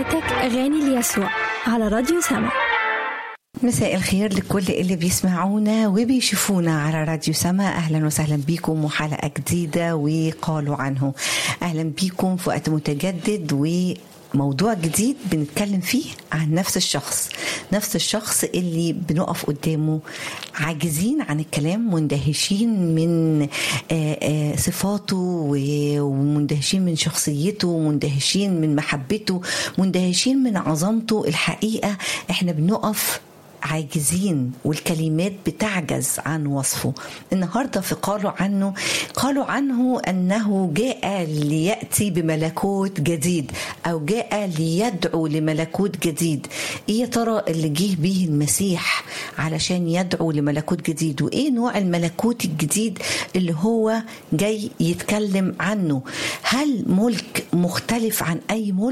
دعواتك أغاني ليسوع على راديو سما مساء الخير لكل اللي بيسمعونا وبيشوفونا على راديو سما اهلا وسهلا بيكم وحلقه جديده وقالوا عنه اهلا بيكم في وقت متجدد و موضوع جديد بنتكلم فيه عن نفس الشخص نفس الشخص اللي بنقف قدامه عاجزين عن الكلام مندهشين من صفاته ومندهشين من شخصيته مندهشين من محبته مندهشين من عظمته الحقيقة احنا بنقف عاجزين والكلمات بتعجز عن وصفه النهارده في قالوا عنه قالوا عنه انه جاء لياتي بملكوت جديد او جاء ليدعو لملكوت جديد ايه يا ترى اللي جه به المسيح علشان يدعو لملكوت جديد وايه نوع الملكوت الجديد اللي هو جاي يتكلم عنه هل ملك مختلف عن اي ملك